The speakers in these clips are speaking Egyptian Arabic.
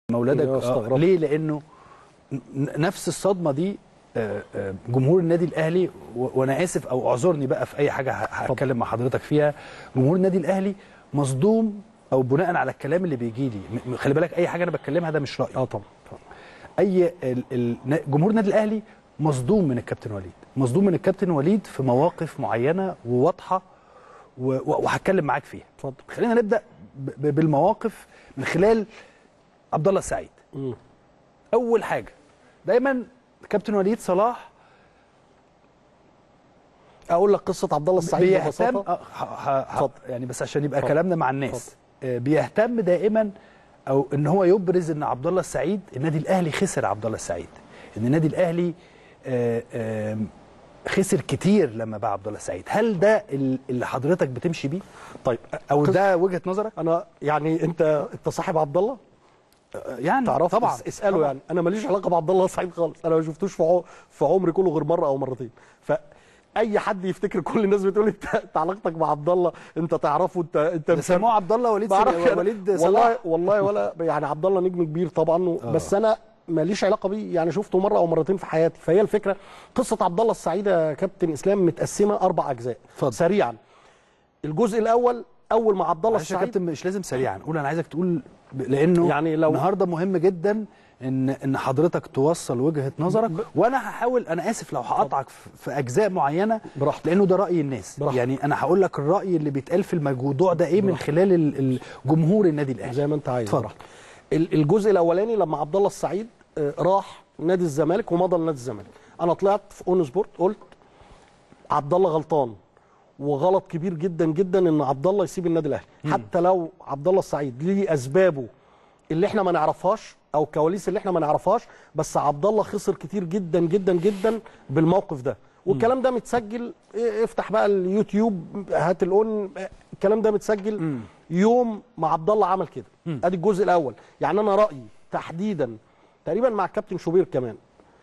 مولدك أيوة، آه استغربت. ليه لانه ن- نفس الصدمه دي آه، آه، جمهور النادي الاهلي و- وانا اسف او اعذرني بقى في اي حاجه ه- هتكلم مع حضرتك فيها جمهور النادي الاهلي مصدوم او بناء على الكلام اللي بيجي لي م- خلي بالك اي حاجه انا بتكلمها ده مش رايي اه طبعا اي ال ال جمهور النادي الاهلي مصدوم من الكابتن وليد مصدوم من الكابتن وليد في مواقف معينه وواضحه و- و- وهتكلم معاك فيها اتفضل خلينا نبدا ب- ب- بالمواقف من خلال عبد الله السعيد مم. اول حاجه دايما كابتن وليد صلاح اقول لك قصه عبد الله السعيد بيهتم ببساطه آه، ه- ه- ه- اتفضل. يعني بس عشان يبقى اتفضل. كلامنا مع الناس آه، بيهتم دائما او ان هو يبرز ان عبد الله السعيد النادي الاهلي خسر عبد الله السعيد ان النادي الاهلي آه، آم، خسر كتير لما باع عبد الله السعيد هل ده ال- اللي حضرتك بتمشي بيه طيب او قص- ده وجهه نظرك انا يعني انت انت صاحب عبد الله آه، يعني تعرف طبعا اس- اساله طبعاً. يعني انا ماليش علاقه بعبد الله السعيد خالص انا ما شفتوش في عو- في عمري كله غير مره او مرتين فاي حد يفتكر كل الناس بتقول انت أنت علاقتك مع عبد الله انت تعرفه انت انت ده مش سموه عبد الله وليد بعرفش سليمان- أنا. وليد والله صلاح والله ولا يعني عبد الله نجم كبير طبعا و- بس انا ماليش علاقه بيه يعني شفته مره او مرتين في حياتي فهي الفكره قصه عبد الله السعيد يا كابتن اسلام متقسمه اربع اجزاء اتفضل. سريعا الجزء الاول اول ما عبد الله معلش يا السعيد كابتن مش لازم سريعا قول انا عايزك تقول ب- لانه يعني لو- النهارده مهم جدا ان ان حضرتك توصل وجهه نظرك وانا هحاول انا اسف لو هقطعك في في اجزاء معينه براحتك. لانه ده راي الناس براحتك. يعني انا هقول لك الراي اللي بيتقال في الموضوع ده ايه من خلال ال- ال- جمهور النادي الاهلي زي ما انت عايز اتفضل. براحتك. ال- الجزء الاولاني لما عبد الله السعيد آه، راح نادي الزمالك ومضى لنادي الزمالك انا طلعت في اون سبورت قلت عبد الله غلطان وغلط كبير جدا جدا ان عبد الله يسيب النادي الاهلي حتى لو عبد الله السعيد ليه اسبابه اللي احنا ما نعرفهاش او كواليس اللي احنا ما نعرفهاش بس عبد الله خسر كتير جدا جدا جدا بالموقف ده والكلام ده متسجل إيه، افتح بقى اليوتيوب هات الاون الكلام ده متسجل يوم ما عبد الله عمل كده ادي الجزء الاول يعني انا رايي تحديدا تقريبا مع الكابتن شوبير كمان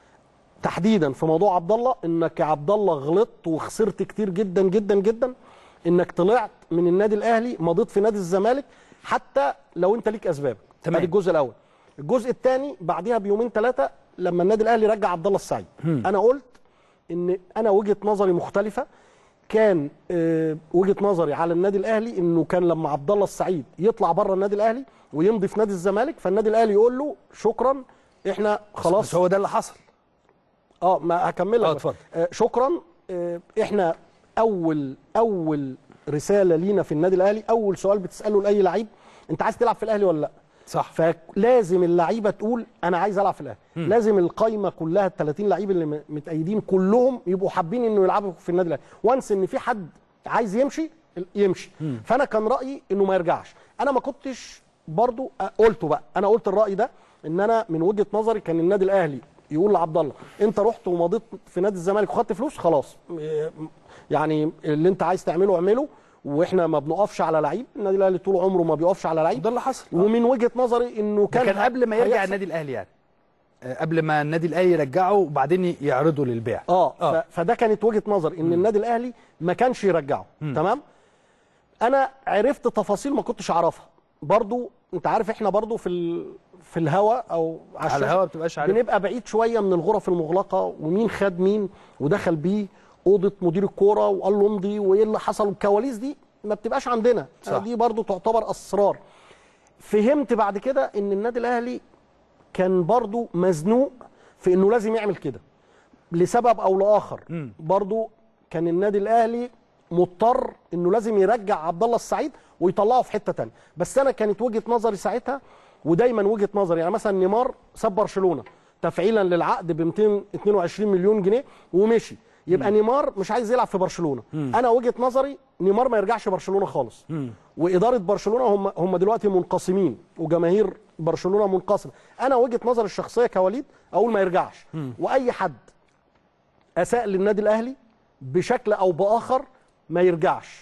تحديدا في موضوع عبد الله انك يا عبد الله غلطت وخسرت كتير جدا جدا جدا انك طلعت من النادي الاهلي مضيت في نادي الزمالك حتى لو انت ليك اسباب تمام. ادي الجزء الاول الجزء الثاني بعديها بيومين ثلاثه لما النادي الاهلي رجع عبد الله السعيد انا قلت ان انا وجهه نظري مختلفه كان آه، وجهه نظري على النادي الاهلي انه كان لما عبد الله السعيد يطلع بره النادي الاهلي ويمضي في نادي الزمالك فالنادي الاهلي يقول له شكرا احنا خلاص بس هو ده اللي حصل اه ما هكمل لك اه، بس. اتفضل. آه شكرا آه احنا اول اول رساله لينا في النادي الاهلي اول سؤال بتساله لاي لعيب انت عايز تلعب في الاهلي ولا لا صح فلازم اللعيبه تقول انا عايز العب في الاهلي لازم القايمه كلها ال 30 لعيب اللي م- متأيدين كلهم يبقوا حابين انه يلعبوا في النادي الاهلي وانس ان في حد عايز يمشي يمشي فانا كان رايي انه ما يرجعش انا ما كنتش برضو آه، قلته بقى انا قلت الراي ده ان انا من وجهه نظري كان النادي الاهلي يقول لعبد الله انت رحت ومضيت في نادي الزمالك وخدت فلوس خلاص آه، يعني اللي انت عايز تعمله اعمله واحنا ما بنقفش على لعيب النادي الاهلي طول عمره ما بيقفش على لعيب ده اللي حصل ومن وجهه نظري انه ده كان كان قبل ما يرجع هيحصل- النادي الاهلي يعني آه، قبل ما النادي الاهلي يرجعه وبعدين يعرضه للبيع اه, آه. اه. فده كانت وجهه نظر ان النادي الاهلي ما كانش يرجعه تمام انا عرفت تفاصيل ما كنتش اعرفها برضو انت عارف احنا برضو في ال... في الهوا او على الشاشة الهوا بتبقاش عارف بنبقى بعيد شويه من الغرف المغلقه ومين خد مين ودخل بيه اوضه مدير الكوره وقال له امضي وايه اللي حصل الكواليس دي ما بتبقاش عندنا صح. دي برضو تعتبر اسرار فهمت بعد كده ان النادي الاهلي كان برضو مزنوق في انه لازم يعمل كده لسبب او لاخر مم. برضو كان النادي الاهلي مضطر انه لازم يرجع عبد الله السعيد ويطلعه في حته تانية بس انا كانت وجهه نظري ساعتها ودايما وجهه نظري يعني مثلا نيمار ساب برشلونه تفعيلا للعقد ب 222 مليون جنيه ومشي يبقى نيمار مش عايز يلعب في برشلونه انا وجهه نظري نيمار ما يرجعش برشلونه خالص واداره برشلونه هم هم دلوقتي منقسمين وجماهير برشلونه منقسمه انا وجهه نظري الشخصيه كوليد اقول ما يرجعش واي حد اساء للنادي الاهلي بشكل او باخر ما يرجعش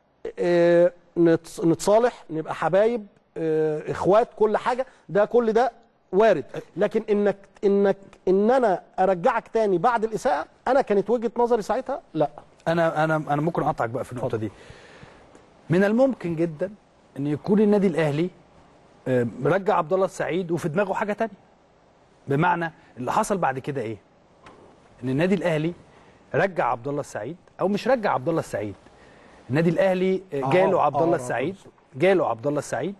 آه، نتص- نتصالح نبقى حبايب آه، اخوات كل حاجه ده كل ده وارد لكن انك انك ان انا ارجعك تاني بعد الاساءه انا كانت وجهه نظري ساعتها لا انا انا انا ممكن اقطعك بقى في النقطه دي من الممكن جدا ان يكون النادي الاهلي آه، رجع عبد الله السعيد وفي دماغه حاجه تانية بمعنى اللي حصل بعد كده ايه ان النادي الاهلي رجع عبد الله السعيد او مش رجع عبد الله السعيد النادي الاهلي آه، جاله آه، عبد آه، الله آه، السعيد جاله عبد الله السعيد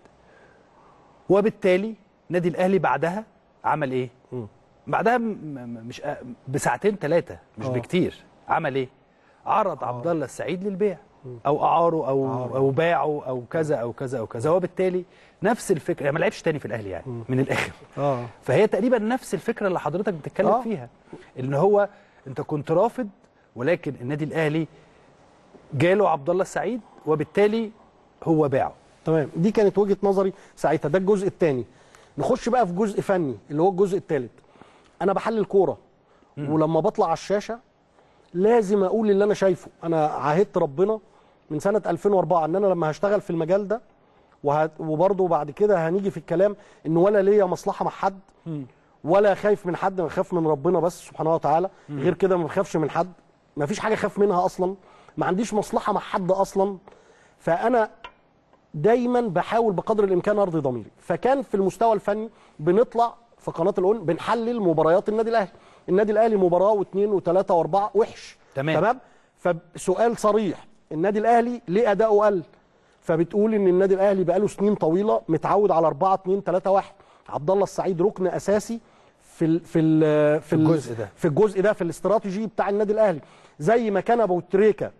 وبالتالي النادي الاهلي بعدها عمل ايه بعدها م- م- مش آه، بساعتين ثلاثه مش آه. بكتير عمل ايه عرض عبد الله السعيد للبيع او اعاره او او باعه او كذا او كذا او كذا وبالتالي نفس الفكره يعني ما لعبش تاني في الاهلي يعني من الاخر اه فهي تقريبا نفس الفكره اللي حضرتك بتتكلم آه. فيها ان هو انت كنت رافض ولكن النادي الاهلي جاله عبد الله السعيد وبالتالي هو باعه تمام دي كانت وجهه نظري ساعتها ده الجزء الثاني نخش بقى في جزء فني اللي هو الجزء الثالث انا بحلل كوره ولما بطلع على الشاشه لازم اقول اللي انا شايفه انا عاهدت ربنا من سنه 2004 ان انا لما هشتغل في المجال ده وه... وبرضه بعد كده هنيجي في الكلام ان ولا ليا مصلحه مع حد ولا خايف من حد انا خايف من ربنا بس سبحانه وتعالى غير كده ما بخافش من حد ما فيش حاجه اخاف منها اصلا ما عنديش مصلحه مع حد اصلا فانا دايما بحاول بقدر الامكان ارضي ضميري فكان في المستوى الفني بنطلع في قناه الاون بنحلل مباريات النادي الاهلي النادي الاهلي مباراه واثنين وثلاثه واربعه وحش تمام. تمام فسؤال صريح النادي الاهلي ليه اداؤه قل فبتقول ان النادي الاهلي بقاله سنين طويله متعود على 4 2 3 1 عبد الله السعيد ركن اساسي في ال في ال في, ال- الجزء ده. في الجزء ده في الاستراتيجي بتاع النادي الاهلي زي ما كان ابو تريكه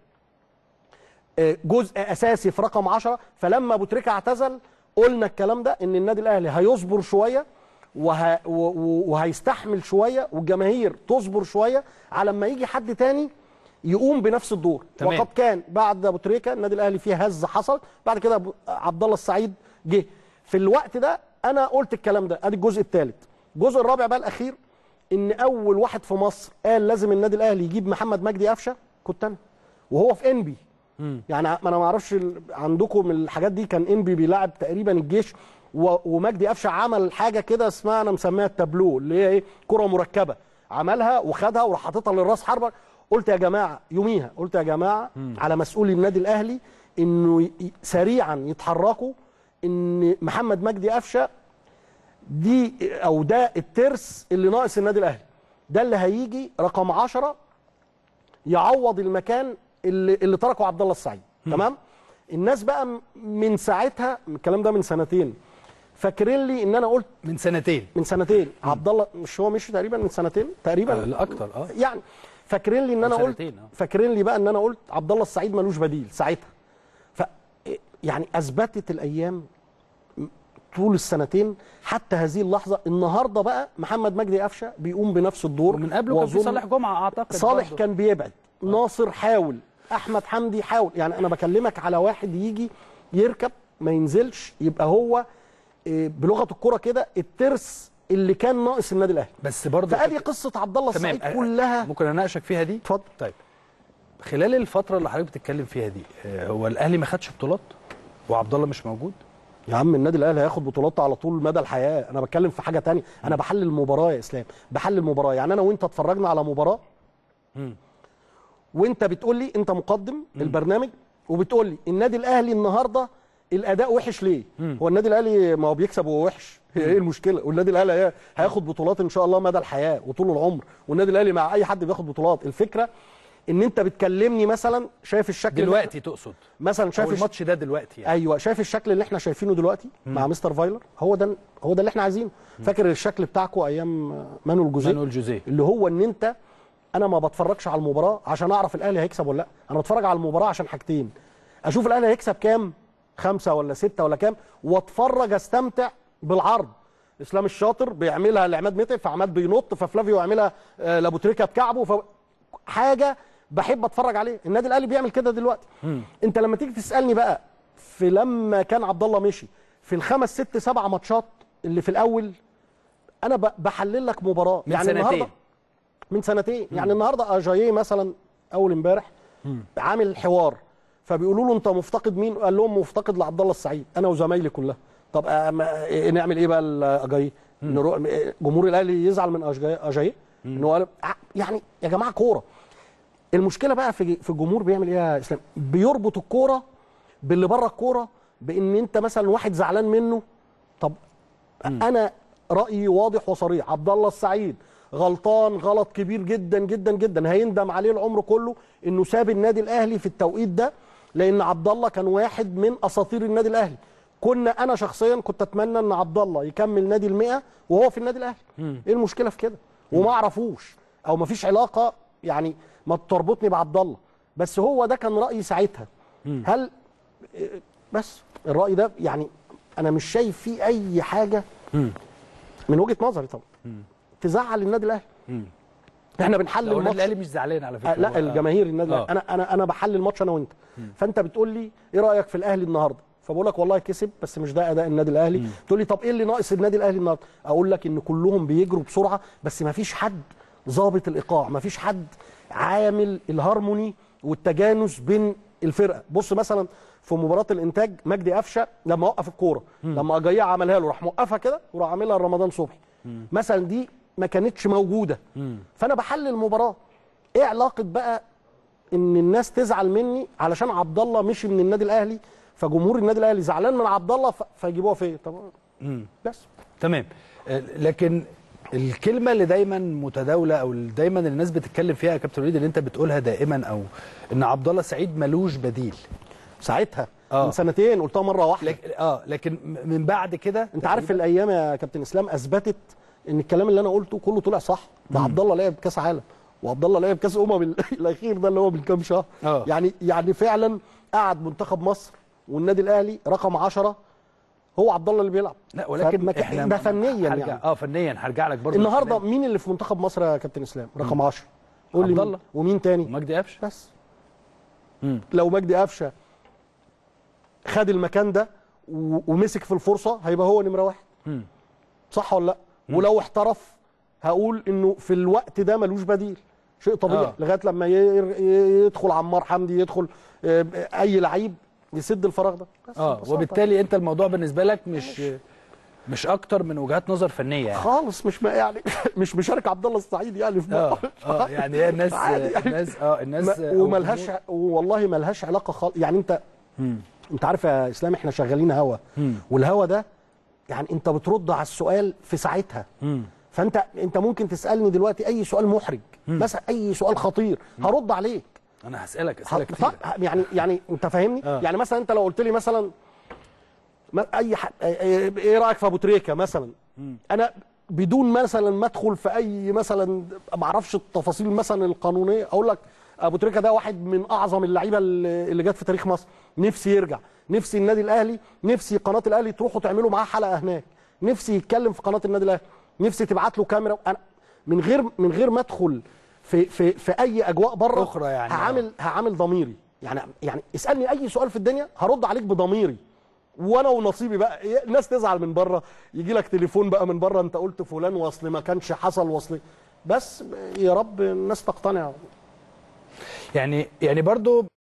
آه، جزء اساسي في رقم 10 فلما ابو تريكه اعتزل قلنا الكلام ده ان النادي الاهلي هيصبر شويه وه... و... و- وهيستحمل شويه والجماهير تصبر شويه على ما يجي حد تاني يقوم بنفس الدور تمام. وقد كان بعد ابو تريكه النادي الاهلي فيه هزه حصل بعد كده أبو- عبد الله السعيد جه في الوقت ده انا قلت الكلام ده ادي الجزء الثالث الجزء الرابع بقى الاخير ان اول واحد في مصر قال لازم النادي الاهلي يجيب محمد مجدي قفشه كنت انا وهو في انبي يعني ما انا ما اعرفش ال- عندكم الحاجات دي كان انبي بيلعب تقريبا الجيش و- ومجدي قفشه عمل حاجه كده اسمها انا مسميها التابلو اللي هي ايه كره مركبه عملها وخدها وراح حاططها للراس حربه قلت يا جماعه يوميها قلت يا جماعه على مسؤولي النادي الاهلي انه ي- ي- سريعا يتحركوا ان محمد مجدي قفشه دي او ده الترس اللي ناقص النادي الاهلي ده اللي هيجي رقم 10 يعوض المكان اللي, اللي تركه عبد الله السعيد تمام الناس بقى م- من ساعتها الكلام ده من سنتين فاكرين لي ان انا قلت من سنتين من سنتين عبد الله مش هو مشي تقريبا من سنتين تقريبا آه، لا اكتر اه يعني فاكرين لي ان انا من قلت سنتين، آه. فاكرين لي بقى ان انا قلت عبد الله السعيد ملوش بديل ساعتها ف يعني اثبتت الايام طول السنتين حتى هذه اللحظه النهارده بقى محمد مجدي قفشه بيقوم بنفس الدور ومن قبله كان في وأظن صالح جمعه اعتقد صالح برضه. كان بيبعد ناصر حاول احمد حمدي حاول يعني انا بكلمك على واحد يجي يركب ما ينزلش يبقى هو إيه، بلغه الكره كده الترس اللي كان ناقص النادي الاهلي بس برضه فادي قصه عبد الله تمام السعيد كلها ممكن اناقشك فيها دي اتفضل طيب خلال الفتره اللي حضرتك بتتكلم فيها دي آه، هو الاهلي ما خدش بطولات وعبد الله مش موجود يا عم النادي الاهلي هياخد بطولات على طول مدى الحياه انا بتكلم في حاجه تانية انا بحلل المباراه يا اسلام بحلل المباراه يعني انا وانت اتفرجنا على مباراه وانت بتقول لي انت مقدم البرنامج وبتقول لي النادي الاهلي النهارده الاداء وحش ليه هو النادي الاهلي ما هو بيكسب وهو وحش هي ايه المشكله والنادي الاهلي هي- هياخد بطولات ان شاء الله مدى الحياه وطول العمر والنادي الاهلي مع اي حد بياخد بطولات الفكره ان انت بتكلمني مثلا شايف الشكل اللي- دلوقتي تقصد مثلا شايف او الش- الماتش ده دلوقتي يعني ايوه شايف الشكل اللي احنا شايفينه دلوقتي مع مستر فايلر هو ده هو ده اللي احنا عايزينه فاكر الشكل بتاعكم ايام مانويل جوزيه مانويل جوزيه اللي هو ان انت انا ما بتفرجش على المباراه عشان اعرف الاهلي هيكسب ولا لا انا بتفرج على المباراه عشان حاجتين اشوف الاهلي هيكسب كام خمسة ولا ستة ولا كام واتفرج استمتع بالعرض اسلام الشاطر بيعملها لعماد متعب فعماد بينط ففلافيو يعملها آه، لابو تريكه بكعبه ف... حاجه بحب اتفرج عليه النادي الاهلي بيعمل كده دلوقتي انت لما تيجي تسالني بقى في لما كان عبد الله مشي في الخمس ست سبع ماتشات اللي في الاول انا ب- بحلل لك مباراه من يعني سنتين. النهارده من سنتين يعني النهارده اجاييه مثلا اول امبارح عامل حوار فبيقولوا له انت مفتقد مين قال لهم مفتقد لعبد الله السعيد انا وزمايلي كلها طب آه، ما- إيه نعمل ايه بقى اجاييه نروح إيه، جمهور الاهلي يزعل من أجاييه- اجاييه ان هو قال ع- يعني يا جماعه كوره المشكله بقى في في الجمهور بيعمل ايه يا اسلام بيربط الكوره باللي بره الكوره بان انت مثلا واحد زعلان منه طب انا رايي واضح وصريح عبد الله السعيد غلطان غلط كبير جدا جدا جدا هيندم عليه العمر كله انه ساب النادي الاهلي في التوقيت ده لان عبد الله كان واحد من اساطير النادي الاهلي كنا انا شخصيا كنت اتمنى ان عبد الله يكمل نادي المئة وهو في النادي الاهلي ايه المشكله في كده وما اعرفوش او ما فيش علاقه يعني ما تربطني بعبد الله بس هو ده كان رايي ساعتها هل بس الراي ده يعني انا مش شايف فيه اي حاجه من وجهه نظري طبعا تزعل النادي الاهلي احنا بنحلل لو النادي الماتش الاهلي مش زعلان على فكره آه، لا هو- الجماهير النادي آه. انا انا انا بحلل الماتش انا وانت فانت بتقول لي ايه رايك في الاهلي النهارده فبقول لك والله كسب بس مش ده اداء النادي الاهلي تقول لي طب ايه اللي ناقص النادي الاهلي النهارده اقول لك ان كلهم بيجروا بسرعه بس ما فيش حد ظابط الايقاع ما فيش حد عامل الهارموني والتجانس بين الفرقه بص مثلا في مباراه الانتاج مجدي قفشه لما وقف الكوره لما اجايع عملها له راح موقفها كده وراح عاملها لرمضان صبحي مثلا دي ما كانتش موجوده فانا بحلل المباراه ايه علاقه بقى ان الناس تزعل مني علشان عبد الله مشي من النادي الاهلي فجمهور النادي الاهلي زعلان من عبد الله ف- فيجيبوها فيا طب بس تمام آه، لكن الكلمه اللي دايما متداوله او اللي دايما الناس بتتكلم فيها يا كابتن وليد اللي انت بتقولها دائما او ان عبد الله سعيد ملوش بديل ساعتها آه. من سنتين قلتها مره واحده لك اه لكن م- من بعد كده انت عارف الايام يا كابتن اسلام اثبتت ان الكلام اللي انا قلته كله طلع صح ده عبد الله لعب كاس عالم وعبد الله لعب كاس امم ال- الاخير ده اللي هو من كام شهر آه. يعني يعني فعلا قعد منتخب مصر والنادي الاهلي رقم 10 هو عبد الله اللي بيلعب لا ولكن فما كان- احنا ده فنيا هرجع يعني اه فنيا هرجع لك برضه النهارده للكلام. مين اللي في منتخب مصر يا كابتن اسلام رقم 10 قول لي عبد مين؟ الله. ومين تاني ومجدي قفشه بس لو مجدي قفشه خد المكان ده و- ومسك في الفرصه هيبقى هو نمره واحد صح ولا لا ولو احترف هقول انه في الوقت ده ملوش بديل شيء طبيعي آه. لغايه لما ي- ي- يدخل عمار حمدي يدخل آه، اي لعيب يسد الفراغ ده بس اه ببساطة. وبالتالي انت الموضوع بالنسبه لك مش مش اكتر من وجهات نظر فنيه يعني خالص مش ما يعني مش مشارك عبد الله السعيد يعني في اه موقف. اه يعني هي الناس عادي يعني. الناس اه الناس ما- أو وملهاش الجمهور- والله ملهاش علاقه خالص يعني انت انت عارف يا اسلام احنا شغالين هوا والهوا ده يعني انت بترد على السؤال في ساعتها فانت انت ممكن تسالني دلوقتي اي سؤال محرج مثلا اي سؤال خطير هرد عليك انا هسالك اسئله ه- كتير ف- يعني يعني انت فاهمني آه. يعني مثلا انت لو قلت لي مثلا ما- اي حد ايه رايك في ابو تريكه مثلا انا بدون مثلا ما ادخل في اي مثلا ما اعرفش التفاصيل مثلا القانونيه اقول لك ابو تريكه ده واحد من اعظم اللعيبه اللي اللي جت في تاريخ مصر نفسي يرجع نفسي النادي الاهلي نفسي قناه الاهلي تروحوا تعملوا معاه حلقه هناك نفسي يتكلم في قناه النادي الاهلي نفسي تبعت له كاميرا انا من غير من غير ما ادخل في في في اي اجواء بره أخرى يعني، هعامل هعامل ضميري يعني يعني اسالني اي سؤال في الدنيا هرد عليك بضميري وانا ونصيبي بقى إيه، الناس تزعل من بره يجي لك تليفون بقى من بره انت قلت فلان واصل ما كانش حصل واصل بس يا رب الناس تقتنع يعني يعني برضو